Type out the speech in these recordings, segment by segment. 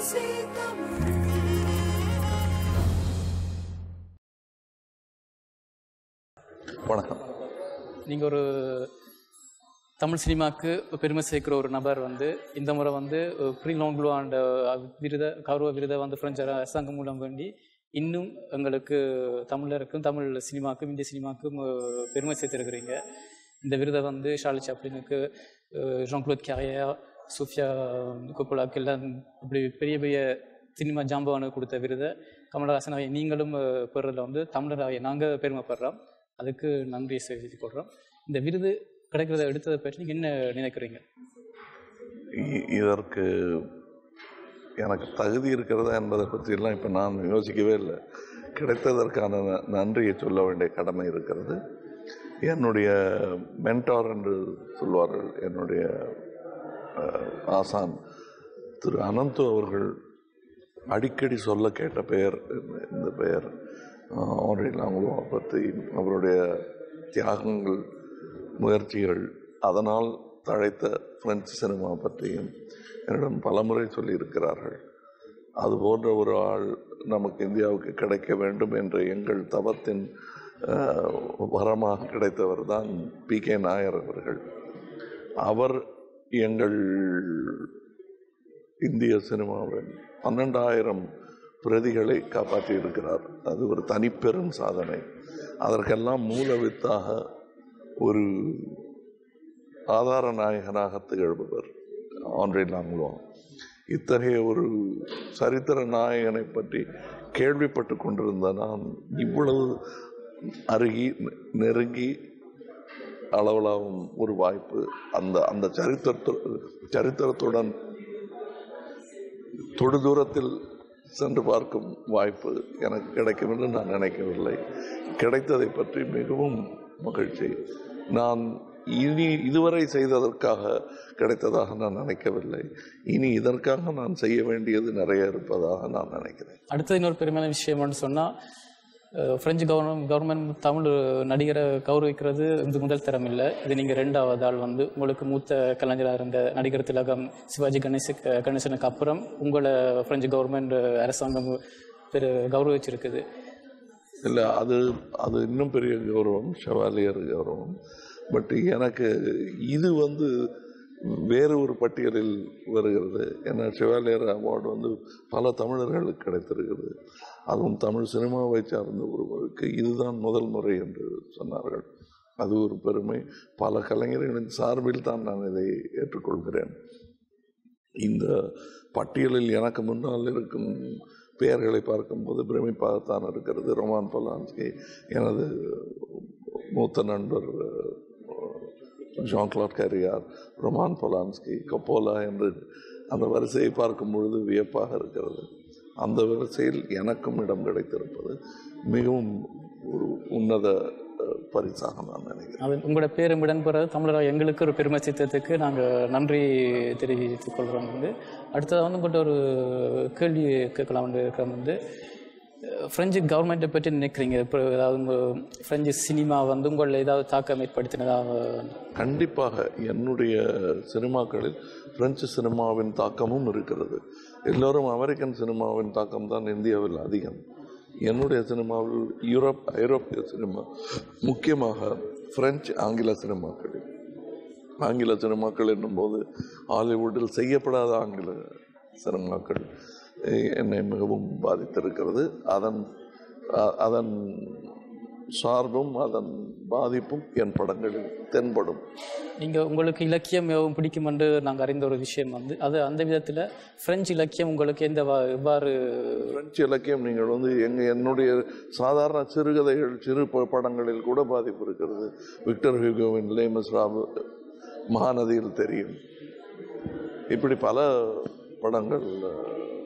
BBC Tamil வணக்கம் நீங்கள் ஒரு தமிழ் சினிமாவுக்கு பெருமை சேர்க்கிற ஒரு நபர் வந்து இந்த முறை வந்து ப்ரீ லோங்லோ ஆண்ட விருதை கௌரவ விருதை வந்து பிரெஞ்சு அரசாங்கம் மூலம் வேண்டி இன்னும் எங்களுக்கு தமிழருக்கும் தமிழ் சினிமாக்கும் இந்திய சினிமாக்கும் அஹ், பெருமை சேர்த்திருக்கிறீங்க இந்த விருதை வந்து ஷார்லி சாப்ளினுக்கு ஜான் க்ளோத் கேரியர் சோஃபியா கொப்போலாக்கு எல்லாம் இப்படி பெரிய பெரிய சினிமா ஜாம்பவானுக்கு கொடுத்த விருதை கமலஹாசன் ஆகிய நீங்களும் அஹ், பெறுறதுல வந்து தமிழராகிய நாங்கள் பெருமைப்படுறோம் அதுக்கு நன்றி தெரிவித்துக் கொள்கிறோம் இந்த விருது கிடைக்கிறத எடுத்ததை பற்றி நீங்கள் என்ன நினைக்கிறீங்க இ- இதற்கு எனக்கு தகுதி இருக்கிறதா என்பதை பற்றியெல்லாம் இப்போ நான் யோசிக்கவே இல்லை கிடைத்ததற்கான ந- நன்றியை சொல்ல வேண்டிய கடமை இருக்கிறது என்னுடைய மென்டார் என்று சொல்வார்கள் என்னுடைய அஹ், ஆசான் திரு அனந்து அவர்கள் அடிக்கடி சொல்ல கேட்ட பெயர் இந்த- இந்த பெயர் ஆன்ரி லாங்குவா பற்றி அவருடைய தியாகங்கள் முயற்சிகள் அதனால் தழைத்த பிரெஞ்சு சினிமா பற்றியும் என்னிடம் பலமுறை சொல்லியிருக்கிறார்கள் அது போன்ற ஒரு ஆள் நமக்கு இந்தியாவுக்கு கிடைக்க வேண்டும் என்ற எங்கள் தவத்தின் அஹ், வரமாக கிடைத்தவர் தான் பி கே நாயர் அவர்கள் அவர் எங்கள் இந்திய சினிமாவின் பன்னெண்டாயிரம் பிரதிகளை காப்பாற்றி இருக்கிறார் அது ஒரு தனிப்பெரும் சாதனை அதற்கெல்லாம் மூலவித்தாக ஒரு ஆதார நாயகனாக திகழ்பவர் ஆண்ட்ரே லாங்லோ இத்தகைய ஒரு சரித்திர நாயகனை பற்றி கேள்விப்பட்டு கொண்டிருந்த நான் இவ்வளவு அருகி நெருங்கி அளவலாவும் ஒரு வாய்ப்பு அந்த அந்த சரித்திரத்து சரித்திரத்துடன் தொடு தூரத்தில் சென்று பார்க்கும் வாய்ப்பு எனக்கு கிடைக்கும் என்று நான் நினைக்கவில்லை கிடைத்ததை பற்றி மிகவும் மகிழ்ச்சி நான் இனி இதுவரை செய்ததற்காக கிடைத்ததாக நான் நினைக்கவில்லை இனி இதற்காக நான் செய்ய வேண்டியது நிறைய இருப்பதாக நான் நினைக்கிறேன் அடுத்தது இன்னொரு பெருமையான விஷயம்னு சொன்னால் பிரெஞ்சு கவர்மெண்ட் கவர்மெண்ட் தமிழ் நடிகரை கௌரவிக்கிறது இது முதல் தரம் இல்லை இது நீங்கள் ரெண்டாவது ஆள் வந்து உங்களுக்கு மூத்த கலைஞராக இருந்த நடிகர் திலகம் சிவாஜி கணேச கணேசனுக்கு அப்புறம் உங்களை பிரெஞ்சு கவர்மெண்ட் அரசாங்கம் பெரு கௌரவிச்சிருக்குது இல்லை அது அது இன்னும் பெரிய கௌரவம் ஷெவாலியர் கௌரவம் பட் எனக்கு இது வந்து வேறு ஒரு பட்டியலில் வருகிறது ஏன்னா ஷெவாலியர் அவார்டு வந்து பல தமிழர்களுக்கு கிடைத்திருக்கிறது அதுவும் தமிழ் சினிமாவை சார்ந்த ஒருவருக்கு இதுதான் முதல் முறை என்று சொன்னார்கள் அது ஒரு பெருமை பல கலைஞர்களின் சார்பில் தான் நான் இதை ஏற்றுக்கொள்கிறேன் இந்த பட்டியலில் எனக்கு முன்னால் இருக்கும் பெயர்களை பார்க்கும்போது பிரமிப்பாகத்தான் இருக்கிறது ரொமான் பொலான்ஸ்கி எனது மூத்த நண்பர் Jean Claude Carrière Roman Polanski Coppola என்று அந்த வரிசையை பார்க்கும் பொழுது வியப்பாக இருக்கிறது அந்த வரிசையில் எனக்கும் இடம் கிடைத்திருப்பது மிகவும் ஒரு உன்னத அஹ், பரிசாக நான் நினைக்கிறேன் அது உங்களோட பேரும் இடம்பெறது தமிழராக எங்களுக்கு ஒரு பெருமை சேர்த்ததுக்கு நாங்கள் நன்றி தெரிவித்துக் கொள்கிறோம் வந்து அடுத்தது வந்து உங்கள்கிட்ட ஒரு கேள்வி கேட்கலாம்னு இருக்கிறோம் வந்து அஹ், பிரெஞ்சு கவர்மெண்ட்டை பற்றி நினைக்கிறீங்க இப்போ ஏதாவது உங்கள் பிரெஞ்சு சினிமா வந்து உங்களில் ஏதாவது தாக்கம் ஏற்படுத்தினதாக கண்டிப்பாக என்னுடைய சினிமாக்களில் பிரெஞ்சு சினிமாவின் தாக்கமும் இருக்கிறது எல்லோரும் அமெரிக்கன் சினிமாவின் தாக்கம் தான் இந்தியாவில் அதிகம் என்னுடைய சினிமாவில் யூரோப் ஐரோப்பிய சினிமா முக்கியமாக பிரெஞ்சு ஆங்கில சினிமாக்களில் ஆங்கில சினிமாக்கள் என்னும்போது ஹாலிவுட்டில் செய்யப்படாத ஆங்கில சினிமாக்கள் எ- என்னை மிகவும் பாதித்திருக்கிறது அதன் அ- அதன் சார்பும் அதன் பாதிப்பும் என் படங்களில் தென்படும் நீங்கள் உங்களுக்கு இலக்கியம் மிகவும் பிடிக்கும் என்று நாங்கள் அறிந்த ஒரு விஷயம் வந்து அது அந்த விதத்தில் பிரெஞ்சு இலக்கியம் உங்களுக்கு எந்த வா- எவ்வாறு பிரெஞ்சு இலக்கியம் நீங்கள் வந்து எங்க என்னுடைய சாதாரண சிறுகதைகள் சிறு ப- படங்களில் கூட பாதிப்பு இருக்கிறது விக்டர் ஹியூகோவின் லேமஸ் ராபு மகாநதியில் தெரியும் இப்படி பல படங்கள் அஹ்,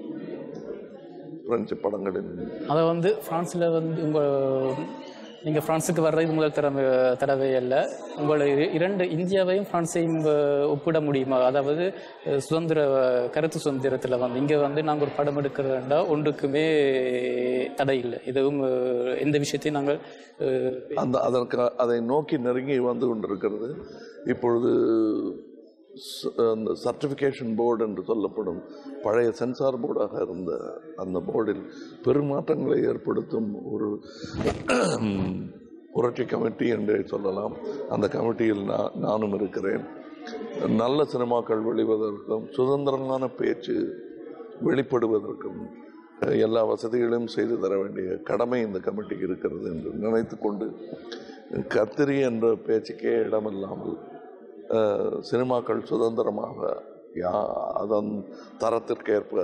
பிரெஞ்சு படங்களில் அதை வந்து பிரான்ஸில் வந்து உங்கள் நீங்கள் பிரான்ஸுக்கு வர்றது முதல் தடவை தடவை அல்ல உங்களை இரு- இரண்டு இந்தியாவையும் பிரான்ஸையும் அஹ், ஒப்பிட முடியுமா அதாவது அஹ், சுதந்திர கருத்து சுதந்திரத்தில் வந்து இங்கே வந்து நாங்கள் ஒரு படம் எடுக்கிறதா ஒன்றுக்குமே தடை இல்லை எதுவும் அஹ், எந்த விஷயத்தையும் நாங்கள் அஹ், அந்த அதற்கு அதை நோக்கி நெருங்கி வந்து கொண்டிருக்கிறது இப்பொழுது ச- அந்த சர்டிஃபிகேஷன் போர்டு என்று சொல்லப்படும் பழைய சென்சார் போர்டாக இருந்த அந்த போர்டில் பெருமாற்றங்களை ஏற்படுத்தும் ஒரு புரட்சி கமிட்டி என்றே சொல்லலாம் அந்த கமிட்டியில் நான் நானும் இருக்கிறேன் நல்ல சினிமாக்கள் வெளிவதற்கும் சுதந்திரமான பேச்சு வெளிப்படுவதற்கும் அஹ், எல்லா வசதிகளையும் செய்து தர வேண்டிய கடமை இந்த கமிட்டிக்கு இருக்கிறது என்று நினைத்து கொண்டு கத்திரி என்ற பேச்சுக்கே இடமில்லாமல் அஹ், சினிமாக்கள் சுதந்திரமாக யா அதன் தரத்திற்கேற்ப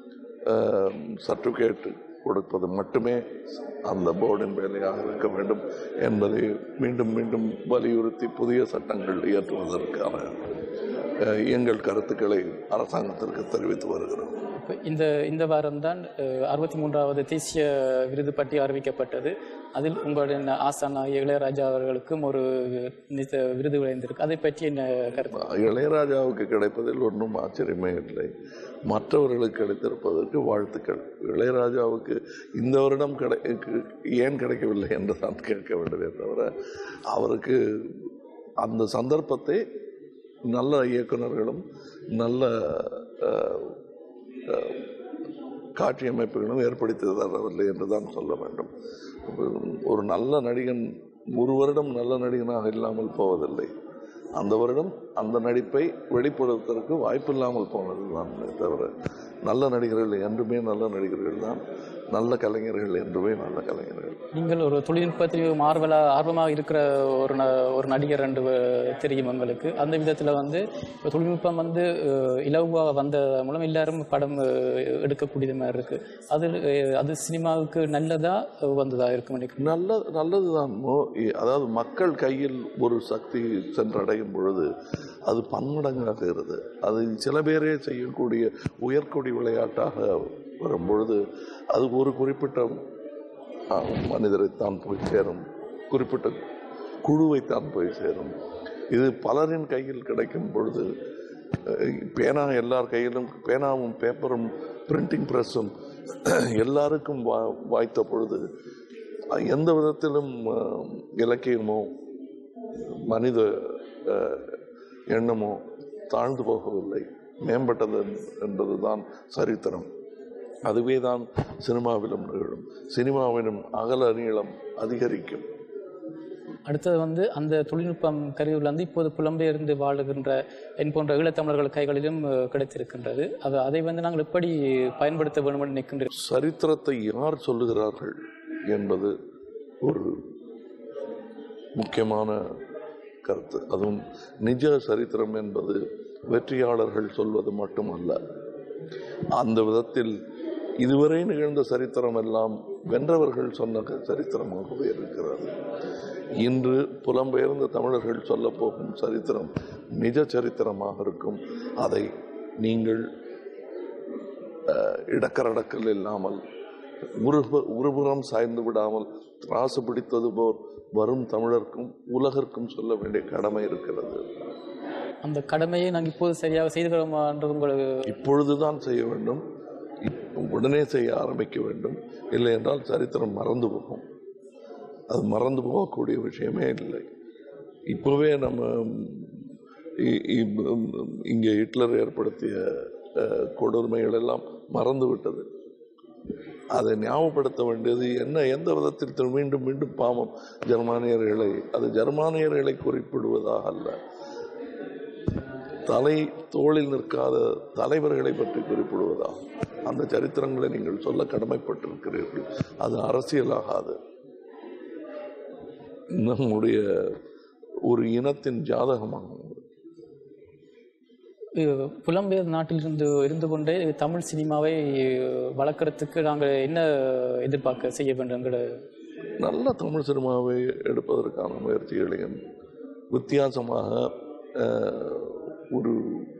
சர்டிஃபிகேட் கொடுப்பது மட்டுமே அந்த போர்டின் வேலையாக இருக்க வேண்டும் என்பதை மீண்டும் மீண்டும் வலியுறுத்தி புதிய சட்டங்கள் இயற்றுவதற்கான அஹ், எங்கள் கருத்துக்களை அரசாங்கத்திற்கு தெரிவித்து வருகிறோம் இப்ப இந்த இந்த வாரம்தான் அறுபத்தி மூன்றாவது தேசிய விருது பட்டி அறிவிக்கப்பட்டது அதில் உங்களுடைய ஆசான் இளையராஜா அவர்களுக்கும் ஒரு நித- விருது விளைந்திருக்கு அதை பற்றி என்ன கருத்து இளையராஜாவுக்கு கிடைப்பதில் ஒன்றும் ஆச்சரியமே இல்லை மற்றவர்களுக்கு கிடைத்திருப்பதற்கு வாழ்த்துக்கள் இளையராஜாவுக்கு இந்த வருடம் கிடை ஏன் கிடைக்கவில்லை என்று தான் கேட்க வேண்டுமே தவிர அவருக்கு அந்த சந்தர்ப்பத்தை நல்ல இயக்குனர்களும் நல்ல அஹ், அஹ், காட்சி அமைப்புகளும் ஏற்படுத்தி தரவில்லை என்று தான் சொல்ல வேண்டும் ஒரு நல்ல நடிகன் ஒரு வருடம் நல்ல நடிகனாக இல்லாமல் போவதில்லை அந்த வருடம் அந்த நடிப்பை வெளிப்படுத்துவதற்கு வாய்ப்பில்லாமல் போனது தான் தவிர நல்ல நடிகர்கள் என்றுமே நல்ல நடிகர்கள் தான் நல்ல கலைஞர்கள் என்றுமே நல்ல கலைஞர்கள் நீங்கள் ஒரு தொழில்நுட்பத்தில் ஆர்வலா ஆர்வமாக இருக்கிற ஒரு ந ஒரு நடிகர் ரெண்டு வ- தெரியும் உங்களுக்கு அந்த விதத்தில் வந்து இப்ப தொழில்நுட்பம் வந்து அஹ், இலகுவாக வந்த மூலம் எல்லாரும் படம் அஹ், எடுக்கக்கூடியது மாதிரி இருக்கு அது அஹ், அது சினிமாவுக்கு நல்லதா அஹ், வந்ததா இருக்கும் நினைக்கிறேன் நல்ல நல்லதுதான் மோ- இ- அதாவது மக்கள் கையில் ஒரு சக்தி சென்றடையும் பொழுது அது பன்மடங்காகிறது அது சில பேரே செய்யக்கூடிய உயர்கொடி விளையாட்டாக வரும்பொழுது அது ஒரு குறிப்பிட்ட ஆ, மனிதரைத்தான் போய் சேரும் குறிப்பிட்ட குழுவைத்தான் போய் சேரும் இது பலரின் கையில் கிடைக்கும் பொழுது அஹ், பேனா எல்லார் கையிலும் பேனாவும் பேப்பரும் பிரிண்டிங் ப்ரெஸ்ஸும் எல்லாருக்கும் வா வாய்த்த பொழுது அஹ், எந்த விதத்திலும் அஹ், இலக்கியமோ மனித அஹ், எண்ணமோ தாழ்ந்து போகவில்லை மேம்பட்டது என்பதுதான் சரித்திரம் அதுவே தான் சினிமாவிலும் நிகழும் சினிமாவிலும் அகல நீளம் அதிகரிக்கும் அடுத்தது வந்து அந்த தொழில்நுட்பம் கருவிகள் வந்து இப்போது புலம்பெயர்ந்து வாழுகின்ற என் போன்ற ஈழத்தமிழர்கள் கைகளிலும் அஹ், கிடைத்திருக்கின்றது அது அதை வந்து நாங்கள் எப்படி பயன்படுத்த வேண்டும் என்று நிற்கின்றோம் சரித்திரத்தை யார் சொல்லுகிறார்கள் என்பது ஒரு முக்கியமான கருத்து அதுவும் நிஜ சரித்திரம் என்பது வெற்றியாளர்கள் சொல்வது மட்டுமல்ல அந்த விதத்தில் இதுவரை நிகழ்ந்த சரித்திரம் எல்லாம் வென்றவர்கள் சொன்ன க- சரித்திரமாகவே இருக்கிறது இன்று புலம்பெயர்ந்த தமிழர்கள் சொல்லப் போகும் சரித்திரம் நிஜ சரித்திரமாக இருக்கும் அதை நீங்கள் அஹ், இடக்கரடக்கல் இல்லாமல் உருப- உருபுறம் சாய்ந்து விடாமல் திராசு பிடித்தது போல் வரும் தமிழர்க்கும் உலகிற்கும் சொல்ல வேண்டிய கடமை இருக்கிறது அந்த கடமையை நாங்கள் இப்போது சரியாக செய்துகிறோமான்றது உங்களுக்கு இப்பொழுதுதான் செய்ய வேண்டும் இப்~ உடனே செய்ய ஆரம்பிக்க வேண்டும் இல்லை என்றால் சரித்திரம் மறந்து போகும் அது மறந்து போகக்கூடிய விஷயமே இல்லை இப்போவே நம்ம இ- இ- இங்கே ஹிட்லர் ஏற்படுத்திய அஹ், கொடுமைகள் எல்லாம் மறந்து விட்டது அதை ஞாபகப்படுத்த வேண்டியது என்ன எந்த விதத்தில் திரு- மீண்டும் மீண்டும் பாவம் ஜெர்மானியர்களை அது ஜெர்மானியர்களை குறிப்பிடுவதாக அல்ல தலை தோளில் நிற்காத தலைவர்களை பற்றி குறிப்பிடுவதாகும் அந்த சரித்திரங்களை நீங்கள் சொல்ல கடமைப்பட்டிருக்கிறீர்கள் அது அரசியலாகாது நம்முடைய ஒரு இனத்தின் ஜாதகமாகும் அஹ், புலம்பெயர் நாட்டிலிருந்து இருந்து கொண்டே தமிழ் சினிமாவை அஹ், வளர்க்கறதுக்கு நாங்கள் என்ன எதிர்பார்க்க செய்ய வேண்டுங்கிற நல்ல தமிழ் சினிமாவை எடுப்பதற்கான முயற்சிகளையும் வித்தியாசமாக அஹ், ஒரு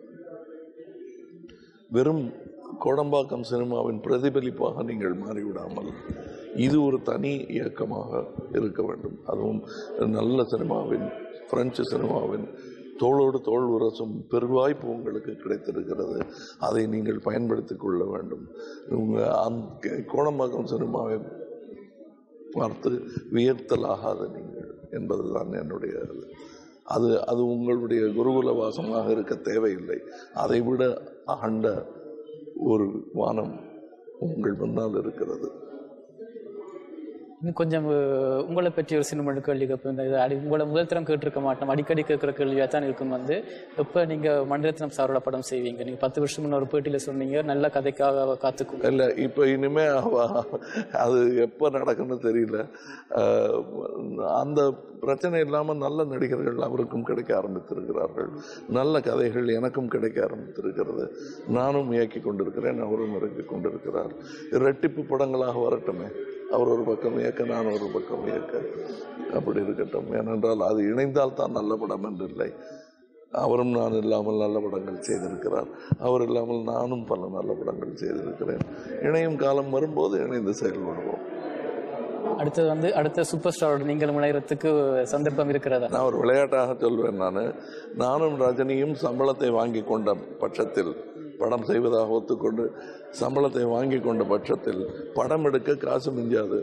வெறும் கோடம்பாக்கம் சினிமாவின் பிரதிபலிப்பாக நீங்கள் மாறிவிடாமல் இது ஒரு தனி இயக்கமாக இருக்க வேண்டும் அதுவும் நல்ல சினிமாவின் பிரெஞ்சு சினிமாவின் தோளோடு தோள் உரசும் பெருவாய்ப்பு உங்களுக்கு கிடைத்திருக்கிறது அதை நீங்கள் பயன்படுத்திக் கொள்ள வேண்டும் உங்கள் அந்த கோடம்பாக்கம் சினிமாவை பார்த்து வியர்த்தலாகாத நீங்கள் என்பதுதான் என்னுடைய அது அது உங்களுடைய குருகுல வாசமாக இருக்க தேவையில்லை அதைவிட அகண்ட ஒரு வானம் உங்கள் முன்னால் இருக்கிறது இன்னும் கொஞ்சம் அஹ், உங்களை பற்றி ஒரு சின்ன கேள்வி கேட்பேன் இந்த இது அடி உங்களை முதல் தரம் கேட்டிருக்க மாட்டோம் அடிக்கடி கேட்குற கேள்வியாக தான் இருக்கும் வந்து எப்போ நீங்கள் மணிரத்னம் சாரோட படம் செய்வீங்க நீங்கள் பத்து வருஷம் முன்ன ஒரு பேட்டியில் சொன்னீங்க நல்ல கதைக்காக காத்துக்கும் இல்லை இப்போ இனிமே அவ அது எப்போ நடக்குன்னு தெரியல அஹ், அந்த பிரச்சனை இல்லாமல் நல்ல நடிகர்கள் அவருக்கும் கிடைக்க ஆரம்பித்திருக்கிறார்கள் நல்ல கதைகள் எனக்கும் கிடைக்க ஆரம்பித்திருக்கிறது நானும் இயக்கி கொண்டிருக்கிறேன் அவரும் இறக்கி கொண்டிருக்கிறார் இரட்டிப்பு படங்களாக வரட்டுமே அவர் ஒரு பக்கம் இயக்க நான் ஒரு பக்கம் இயக்க அப்படி இருக்கட்டும் ஏனென்றால் அது இணைந்தால் தான் நல்ல படம் என்று இல்லை அவரும் நான் இல்லாமல் நல்ல படங்கள் செய்திருக்கிறார் அவர் இல்லாமல் நானும் பல நல்ல படங்கள் செய்திருக்கிறேன் இணையும் காலம் வரும்போது இணைந்து செயல்படுவோம் அடுத்தது வந்து அடுத்த சூப்பர் ஸ்டாரோட நீங்கள் முனைகிறதுக்கு சந்தர்ப்பம் இருக்கிறதா நான் ஒரு விளையாட்டாக சொல்வேன் நான் நானும் ரஜினியும் சம்பளத்தை வாங்கி கொண்ட பட்சத்தில் படம் செய்வதாக ஒத்துக்கொண்டு சம்பளத்தை வாங்கி கொண்ட பட்சத்தில் படம் எடுக்க காசு மிஞ்சாது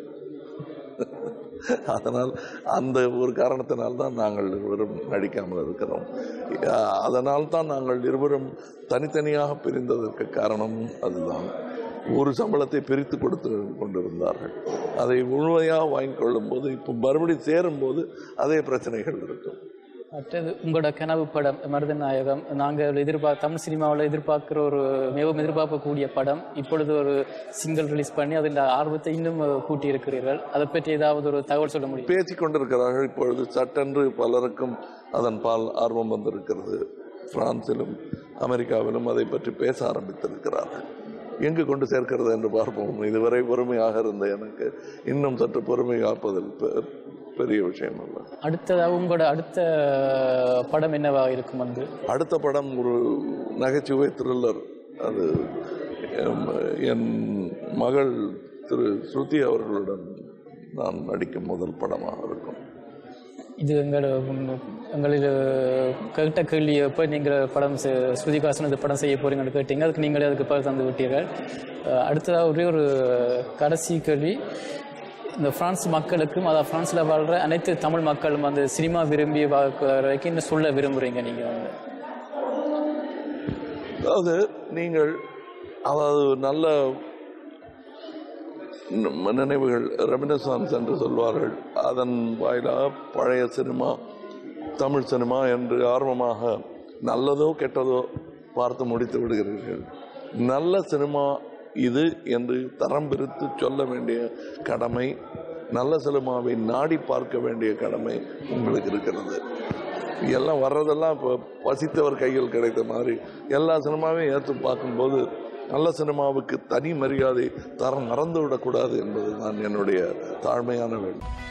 அதனால் அந்த ஒரு காரணத்தினால் தான் நாங்கள் இருவரும் நடிக்காமல் இருக்கிறோம் அஹ் அதனால் தான் நாங்கள் இருவரும் தனித்தனியாக பிரிந்ததற்கு காரணமும் அதுதான் ஒரு சம்பளத்தை பிரித்து கொடுத்து கொண்டிருந்தார்கள் அதை முழுமையாக வாங்கிக் கொள்ளும் போது இப்போ மறுபடியும் சேரும்போது அதே பிரச்சனைகள் இருக்கும் மற்றது உங்களோட கனவு படம் மருதன் நாயகம் நாங்கள் எதிர்பார்க்க தமிழ் சினிமாவில் எதிர்பார்க்குற ஒரு மிகவும் எதிர்பார்க்கக்கூடிய படம் இப்பொழுது ஒரு சிங்கிள் ரிலீஸ் பண்ணி அதில் ஆர்வத்தை இன்னும் கூட்டி இருக்கிறீர்கள் அதை பற்றி ஏதாவது ஒரு தகவல் சொல்ல முடியும் பேசிக் கொண்டிருக்கிறார்கள் இப்பொழுது சட்டென்று பலருக்கும் அதன் பால் ஆர்வம் வந்திருக்கிறது பிரான்சிலும் அமெரிக்காவிலும் அதை பற்றி பேச ஆரம்பித்திருக்கிறார்கள் எங்கு கொண்டு சேர்க்கிறது என்று பார்ப்போம் இதுவரை பொறுமையாக இருந்த எனக்கு இன்னும் சற்று பொறுமை காப்பதில் பெ- பெரிய விஷயம் அல்ல அடுத்ததாக உங்களோட அடுத்த படம் என்னவா இருக்கும் வந்து அடுத்த படம் ஒரு நகைச்சுவை த்ரில்லர் அது எம், என் மகள் திரு ஸ்ருதி அவர்களுடன் நான் நடிக்கும் முதல் படமாக இருக்கும் இது எங்களோட எங்களில் கேட்ட கேள்வி எப்போ நீங்கள் படம் செ- ஸ்ருதிகாசன் இது படம் செய்ய போறீங்கன்னு கேட்டீங்க அதுக்கு நீங்களே அதுக்கு பதில் தந்து விட்டீர்கள் அஹ் அடுத்ததாக ஒரே ஒரு கடைசி கேள்வி இந்த பிரான்ஸ் மக்களுக்கும் அதாவது பிரான்ஸில் வாழ்கிற அனைத்து தமிழ் மக்களும் அந்த சினிமா விரும்பி பார்க்குற வரைக்கும் என்ன சொல்ல விரும்புகிறீங்க நீங்கள் வந்து அதாவது நீங்கள் அதாவது நல்ல ந- நினைவுகள் ரெமினசான்ஸ் என்று சொல்வார்கள் அதன் வாயிலாக பழைய சினிமா தமிழ் சினிமா என்று ஆர்வமாக நல்லதோ கெட்டதோ பார்த்து முடித்து விடுகிறீர்கள் நல்ல சினிமா இது என்று தரம் பிரித்து சொல்ல வேண்டிய கடமை நல்ல சினிமாவை நாடி பார்க்க வேண்டிய கடமை உங்களுக்கு இருக்கிறது எல்லாம் வர்றதெல்லாம் இப்போ பசித்தவர் கையில் கிடைத்த மாதிரி எல்லா சினிமாவையும் ஏற்று பார்க்கும்போது நல்ல சினிமாவுக்கு தனி மரியாதை தரம் மறந்து விடக்கூடாது என்பது தான் என்னுடைய தாழ்மையான வேண்டுகோள்